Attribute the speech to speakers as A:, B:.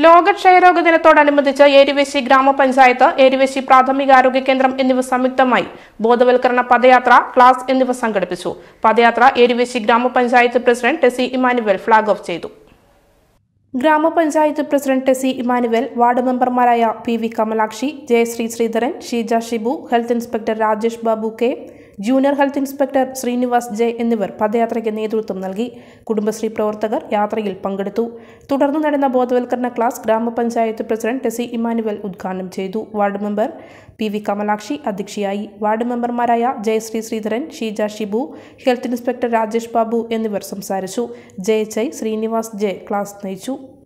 A: ലോക ക്ഷയരോഗ ദിനത്തോടനുബന്ധിച്ച് ഏരുവേശി ഗ്രാമപഞ്ചായത്ത് ഏരുവേശി പ്രാഥമികാരോഗ്യ കേന്ദ്രം എന്നിവ സംയുക്തമായി ബോധവൽക്കരണ പദയാത്ര ക്ലാസ് എന്നിവ സംഘടിപ്പിച്ചു padayatra Eruvessi gramapanchayat president Tessy Emmanuel flag off ചെയ്തു ഗ്രാമപഞ്ചായത്ത് പ്രസിഡന്റ് ടെസി ഇമാനുവൽ വാർഡ് മെമ്പർമാരായ P V Kamalakshi Jayasree Sreedharan Sheeja Shibu health inspector Rajesh Babu K junior health inspector Srinivas J എന്നിവർ പദയാത്രയ്ക്ക് നേതൃത്വം നൽകി കുടുംബശ്രീ പ്രവർത്തകർ യാത്രയിൽ പങ്കെടുത്തു തുടർന്ന് നടന്ന ബോധവൽക്കരണ ക്ലാസ് ഗ്രാമപഞ്ചായത്ത് പ്രസിഡന്റ് ടെസി ഇമാനുവൽ ഉദ്ഘാടനം ചെയ്തു ward member P V Kamalakshi അധ്യക്ഷയായി വാർഡ് മെമ്പർമാരായ ജയശ്രീ ശ്രീധരൻ ഷീജ ഷിബു ഹെൽത്ത് ഇൻസ്പെക്ടർ രാജേഷ് ബാബു എന്നിവർ സംസാരിച്ചു J H I Srinivas J class നയിച്ചു